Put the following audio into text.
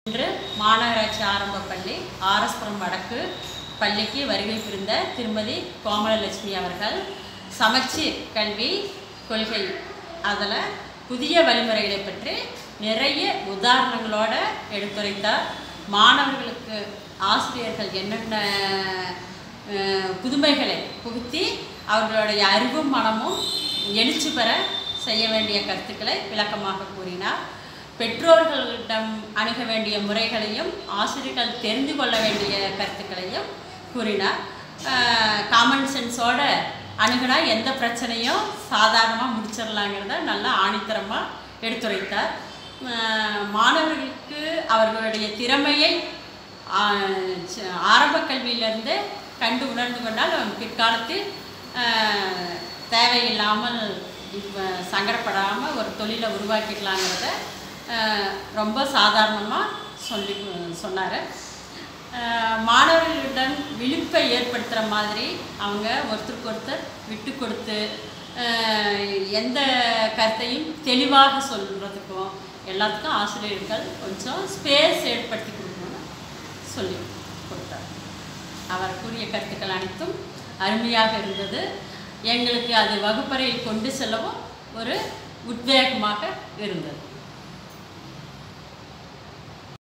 இன்று மாநகராட்சி ஆரம்ப பள்ளி ஆரஸ்புரம் வடக்கு பள்ளிக்கு வருகை புரிந்த திருமதி கோமலலட்சுமி அவர்கள் சமச்சீர் கல்வி கொள்கை அதில் புதிய வழிமுறைகளை பற்றி நிறைய உதாரணங்களோட எடுத்துரைத்தார் மாணவர்களுக்கு ஆசிரியர்கள் என்னென்ன அஹ், புதுமைகளை புகுத்தி அவர்களுடைய அறிவும் மனமும் எழுச்சி பெற செய்ய வேண்டிய கருத்துக்களை விளக்கமாக கூறினார் பெற்றோர்களிடம் அணுக வேண்டிய முறைகளையும் ஆசிரியர்கள் தெரிந்து கொள்ள வேண்டிய கருத்துக்களையும் கூறினார் காமன் சென்ஸோட அணுகுனா எந்த பிரச்சனையும் சாதாரணமாக முடிச்சிடலாங்கிறத நல்லா ஆணித்தரமாக எடுத்துரைத்தார் அஹ் மாணவர்களுக்கு அவர்களுடைய திறமையை ஆஹ் ச- ஆரம்ப கல்வியிலிருந்து கண்டு உணர்ந்து கொண்டால் அவன் பிற்காலத்தில் ஆஹ், தேவையில்லாமல் இப்போ சங்கடப்படாமல் ஒரு தொழிலை உருவாக்கிக்கலாங்கிறத ஆஹ், ரொம்ப சாதாரணமாக சொல்லி சொன்னார் மாணவர்களிடம் விழிப்பை ஏற்படுத்துகிற மாதிரி அவங்க ஒருத்தருக்கு ஒருத்தர் விட்டு கொடுத்து ஆஹ், எந்த கருத்தையும் தெளிவாக சொல்கிறதுக்கும் எல்லாத்துக்கும் ஆசிரியர்கள் கொஞ்சம் ஸ்பேஸ் ஏற்படுத்தி கொடுக்கணும்னு சொல்லி கொடுத்தார் அவர் கூறிய கருத்துக்கள் அனைத்தும் அருமையாக இருந்தது எங்களுக்கு அது வகுப்பறையில் கொண்டு செல்லவும் ஒரு உத்வேகமாக இருந்தது